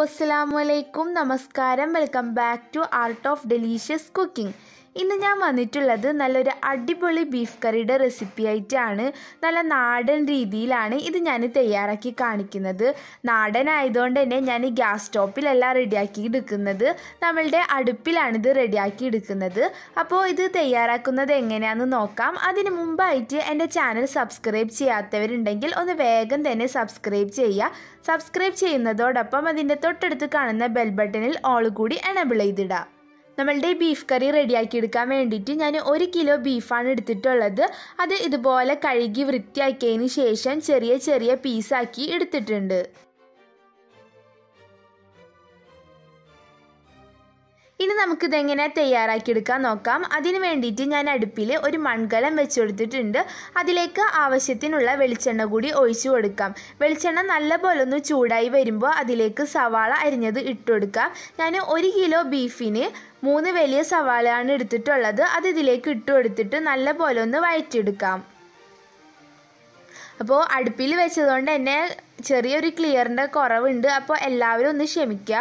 അസ്സലാമു അലൈക്കും നമസ്കാരം welcome back to art of delicious cooking ഇന്ന് ഞാൻ വന്നിട്ടുള്ളത് നല്ലൊരു അടിപൊളി ബീഫ് കറിയുടെ റെസിപ്പി ആയിട്ടാണ് നല്ല നാടൻ രീതിയിലാണ് ഇത് ഞാൻ തയ്യാറാക്കി കാണിക്കുന്നത് നാടൻ ആയതുകൊണ്ട് തന്നെ ഞാൻ ഗ്യാസ് സ്റ്റോപ്പിലല്ല റെഡിയാക്കി എടുക്കുന്നത് നമ്മളുടെ അടുപ്പിലാണ് ഇത് റെഡിയാക്കി എടുക്കുന്നത് അപ്പോൾ ഇത് തയ്യാറാക്കുന്നത് എങ്ങനെയാണെന്ന് നോക്കാം അതിന് മുമ്പായിട്ട് എൻ്റെ ചാനൽ സബ്സ്ക്രൈബ് ചെയ്യാത്തവരുണ്ടെങ്കിൽ ഒന്ന് വേഗം തന്നെ സബ്സ്ക്രൈബ് ചെയ്യുക സബ്സ്ക്രൈബ് ചെയ്യുന്നതോടൊപ്പം അതിൻ്റെ തൊട്ടടുത്ത് കാണുന്ന ബെൽ ബട്ടണിൽ ഓൾ കൂടി എനബിൾ ചെയ്തിടുക നമ്മളുടെ ബീഫ് കറി റെഡിയാക്കി എടുക്കാൻ വേണ്ടിയിട്ട് ഞാൻ ഒരു കിലോ ബീഫാണ് എടുത്തിട്ടുള്ളത് അത് ഇതുപോലെ കഴുകി വൃത്തിയാക്കിയതിന് ശേഷം ചെറിയ ചെറിയ പീസാക്കി എടുത്തിട്ടുണ്ട് ഇനി നമുക്കിതെങ്ങനെ തയ്യാറാക്കിയെടുക്കാൻ നോക്കാം അതിന് വേണ്ടിയിട്ട് ഞാൻ അടുപ്പിൽ ഒരു മൺകലം വെച്ച് കൊടുത്തിട്ടുണ്ട് അതിലേക്ക് ആവശ്യത്തിനുള്ള വെളിച്ചെണ്ണ കൂടി ഒഴിച്ചു കൊടുക്കാം വെളിച്ചെണ്ണ നല്ലപോലെ ഒന്ന് ചൂടായി വരുമ്പോൾ അതിലേക്ക് സവാള അരിഞ്ഞത് ഇട്ട് കൊടുക്കാം ഞാൻ ഒരു കിലോ ബീഫിന് മൂന്ന് വലിയ സവാളയാണ് എടുത്തിട്ടുള്ളത് അത് ഇതിലേക്ക് ഇട്ട് കൊടുത്തിട്ട് നല്ലപോലെ ഒന്ന് വഴറ്റിയെടുക്കാം അപ്പോൾ അടുപ്പിൽ വെച്ചതുകൊണ്ട് തന്നെ ചെറിയൊരു ക്ലിയറിൻ്റെ കുറവുണ്ട് അപ്പോൾ എല്ലാവരും ഒന്ന് ക്ഷമിക്കുക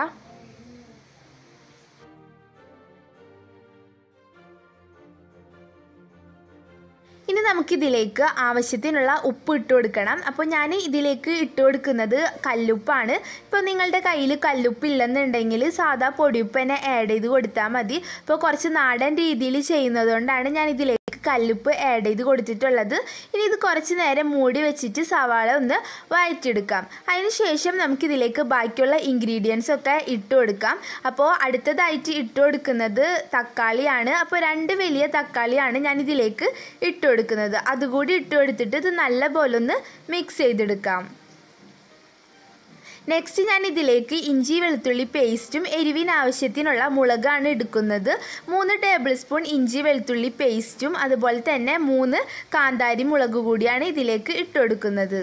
ഇനി നമുക്കിതിലേക്ക് ആവശ്യത്തിനുള്ള ഉപ്പ് ഇട്ട് കൊടുക്കണം അപ്പോൾ ഞാൻ ഇതിലേക്ക് ഇട്ട് കൊടുക്കുന്നത് കല്ലുപ്പാണ് ഇപ്പോൾ നിങ്ങളുടെ കയ്യിൽ കല്ലുപ്പ് ഇല്ലെന്നുണ്ടെങ്കിൽ സാധാ പൊടിയുപ്പ് തന്നെ ആഡ് ചെയ്ത് കൊടുത്താൽ മതി ഇപ്പോൾ കുറച്ച് നാടൻ രീതിയിൽ ചെയ്യുന്നതുകൊണ്ടാണ് ഞാൻ ഇതിലേക്ക് കല്ലുപ്പ് ആഡ് ചെയ്ത് കൊടുത്തിട്ടുള്ളത് ഇനി ഇത് കുറച്ച് നേരം മൂടി വെച്ചിട്ട് സവാള ഒന്ന് വഴറ്റിയെടുക്കാം അതിന് ശേഷം നമുക്കിതിലേക്ക് ബാക്കിയുള്ള ഇൻഗ്രീഡിയൻസ് ഒക്കെ ഇട്ട് കൊടുക്കാം അപ്പോൾ അടുത്തതായിട്ട് ഇട്ട് കൊടുക്കുന്നത് തക്കാളിയാണ് അപ്പോൾ രണ്ട് വലിയ തക്കാളിയാണ് ഞാൻ ഇതിലേക്ക് ഇട്ട് കൊടുക്കുന്നത് അതുകൂടി ഇട്ട് കൊടുത്തിട്ട് ഇത് നല്ലപോലെ ഒന്ന് മിക്സ് ചെയ്തെടുക്കാം നെക്സ്റ്റ് ഞാൻ ഇതിലേക്ക് ഇഞ്ചി വെളുത്തുള്ളി പേസ്റ്റും എരിവിന് ആവശ്യത്തിനുള്ള മുളകാണ് എടുക്കുന്നത് മൂന്ന് ടേബിൾ സ്പൂൺ ഇഞ്ചി വെളുത്തുള്ളി പേസ്റ്റും അതുപോലെ തന്നെ മൂന്ന് കാന്താരി മുളക് കൂടിയാണ് ഇതിലേക്ക് ഇട്ടുകൊടുക്കുന്നത്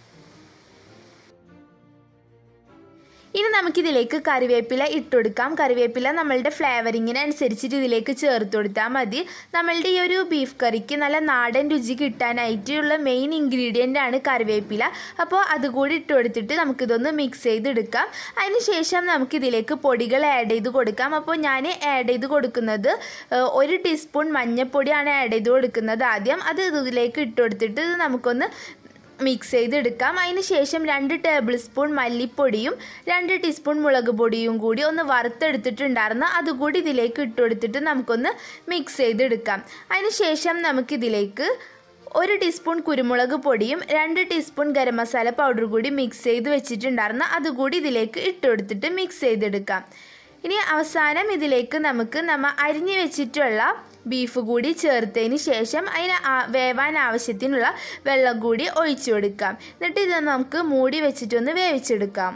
ഇനി നമുക്കിതിലേക്ക് കറിവേപ്പില ഇട്ടുകൊടുക്കാം കറിവേപ്പില നമ്മളുടെ ഫ്ലേവറിങ്ങിന് അനുസരിച്ചിട്ട് ഇതിലേക്ക് ചേർത്ത് കൊടുത്താൽ മതി നമ്മളുടെ ഈ ഒരു ബീഫ് കറിക്ക് നല്ല നാടൻ രുചി കിട്ടാനായിട്ടുള്ള മെയിൻ ഇൻഗ്രീഡിയൻ്റ് ആണ് കറിവേപ്പില അപ്പോൾ അതുകൂടി ഇട്ട് കൊടുത്തിട്ട് നമുക്കിതൊന്ന് മിക്സ് ചെയ്തെടുക്കാം അതിനുശേഷം നമുക്കിതിലേക്ക് പൊടികൾ ആഡ് ചെയ്ത് കൊടുക്കാം അപ്പോൾ ഞാൻ ആഡ് ചെയ്ത് കൊടുക്കുന്നത് ഒരു ടീസ്പൂൺ മഞ്ഞൾപ്പൊടിയാണ് ആഡ് ചെയ്ത് കൊടുക്കുന്നത് ആദ്യം അത് ഇതിലേക്ക് ഇട്ട് കൊടുത്തിട്ട് നമുക്കൊന്ന് മിക്സ് ചെയ്തെടുക്കാം അതിന് ശേഷം രണ്ട് ടേബിൾ സ്പൂൺ മല്ലിപ്പൊടിയും രണ്ട് ടീസ്പൂൺ മുളക് പൊടിയും കൂടി ഒന്ന് വറുത്തെടുത്തിട്ടുണ്ടായിരുന്നു അതുകൂടി ഇതിലേക്ക് ഇട്ട് കൊടുത്തിട്ട് നമുക്കൊന്ന് മിക്സ് ചെയ്തെടുക്കാം അതിന് ശേഷം നമുക്കിതിലേക്ക് ഒരു ടീസ്പൂൺ കുരുമുളക് പൊടിയും രണ്ട് ടീസ്പൂൺ ഗരം മസാല പൗഡർ കൂടി മിക്സ് ചെയ്ത് വെച്ചിട്ടുണ്ടായിരുന്നു അതുകൂടി ഇതിലേക്ക് ഇട്ട് കൊടുത്തിട്ട് മിക്സ് ചെയ്തെടുക്കാം ഇനി അവസാനം ഇതിലേക്ക് നമുക്ക് നമ്മൾ അരിഞ്ഞു വെച്ചിട്ടുള്ള ബീഫ് കൂടി ചേർത്തതിന് ശേഷം അതിന് വേവാൻ ആവശ്യത്തിനുള്ള വെള്ളം കൂടി ഒഴിച്ചു കൊടുക്കാം എന്നിട്ട് ഇത് നമുക്ക് മൂടി വെച്ചിട്ടൊന്ന് വേവിച്ചെടുക്കാം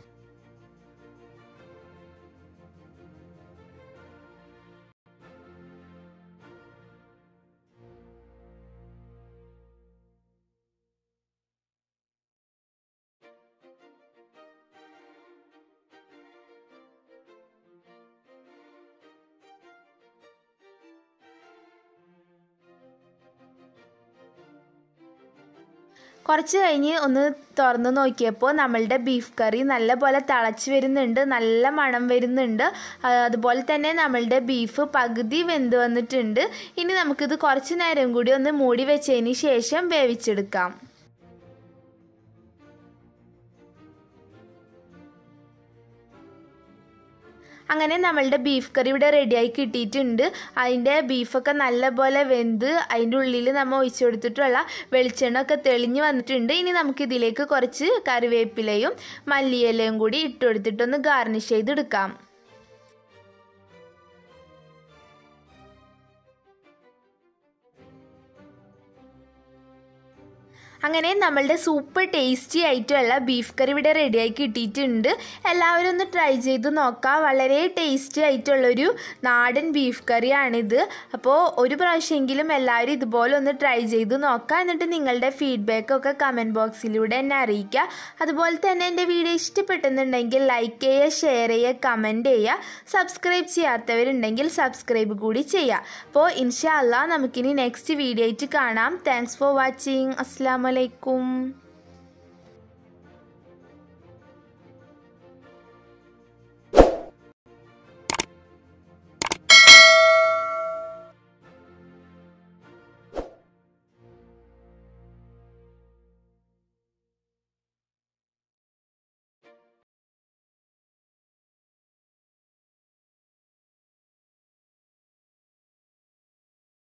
കുറച്ച് കഴിഞ്ഞ് ഒന്ന് തുറന്ന് നോക്കിയപ്പോൾ നമ്മളുടെ ബീഫ് കറി നല്ലപോലെ തിളച്ച് വരുന്നുണ്ട് നല്ല മണം വരുന്നുണ്ട് അതുപോലെ തന്നെ നമ്മളുടെ ബീഫ് പകുതി വെന്ത് വന്നിട്ടുണ്ട് ഇനി നമുക്കിത് കുറച്ച് നേരം കൂടി ഒന്ന് മൂടി വെച്ചതിന് ശേഷം വേവിച്ചെടുക്കാം അങ്ങനെ നമ്മളുടെ ബീഫ് കറി ഇവിടെ റെഡിയായി കിട്ടിയിട്ടുണ്ട് അതിൻ്റെ ബീഫൊക്കെ നല്ലപോലെ വെന്ത് അതിൻ്റെ ഉള്ളിൽ നമ്മൾ ഒഴിച്ചു കൊടുത്തിട്ടുള്ള വെളിച്ചെണ്ണ ഒക്കെ തെളിഞ്ഞ് വന്നിട്ടുണ്ട് ഇനി നമുക്കിതിലേക്ക് കുറച്ച് കറിവേപ്പിലയും മല്ലിയിലയും കൂടി ഇട്ട് കൊടുത്തിട്ടൊന്ന് ഗാർണിഷ് ചെയ്തെടുക്കാം അങ്ങനെ നമ്മളുടെ സൂപ്പർ ടേസ്റ്റി ആയിട്ടുള്ള ബീഫ് കറി ഇവിടെ റെഡിയായി കിട്ടിയിട്ടുണ്ട് എല്ലാവരും ഒന്ന് ട്രൈ ചെയ്ത് നോക്കാം വളരെ ടേസ്റ്റി ആയിട്ടുള്ളൊരു നാടൻ ബീഫ് കറിയാണിത് അപ്പോൾ ഒരു പ്രാവശ്യമെങ്കിലും എല്ലാവരും ഇതുപോലെ ഒന്ന് ട്രൈ ചെയ്ത് നോക്കുക എന്നിട്ട് നിങ്ങളുടെ ഫീഡ്ബാക്കൊക്കെ കമൻറ്റ് ബോക്സിലൂടെ എന്നെ അറിയിക്കുക അതുപോലെ തന്നെ എൻ്റെ വീഡിയോ ഇഷ്ടപ്പെട്ടെന്നുണ്ടെങ്കിൽ ലൈക്ക് ചെയ്യുക ഷെയർ ചെയ്യുക കമൻറ്റ് ചെയ്യുക സബ്സ്ക്രൈബ് ചെയ്യാത്തവരുണ്ടെങ്കിൽ സബ്സ്ക്രൈബ് കൂടി ചെയ്യുക അപ്പോൾ ഇൻഷാ അല്ലാ നമുക്കിനി നെക്സ്റ്റ് വീഡിയോ ആയിട്ട് കാണാം താങ്ക്സ് ഫോർ വാച്ചിങ് അസ്സാം വലൈക്കും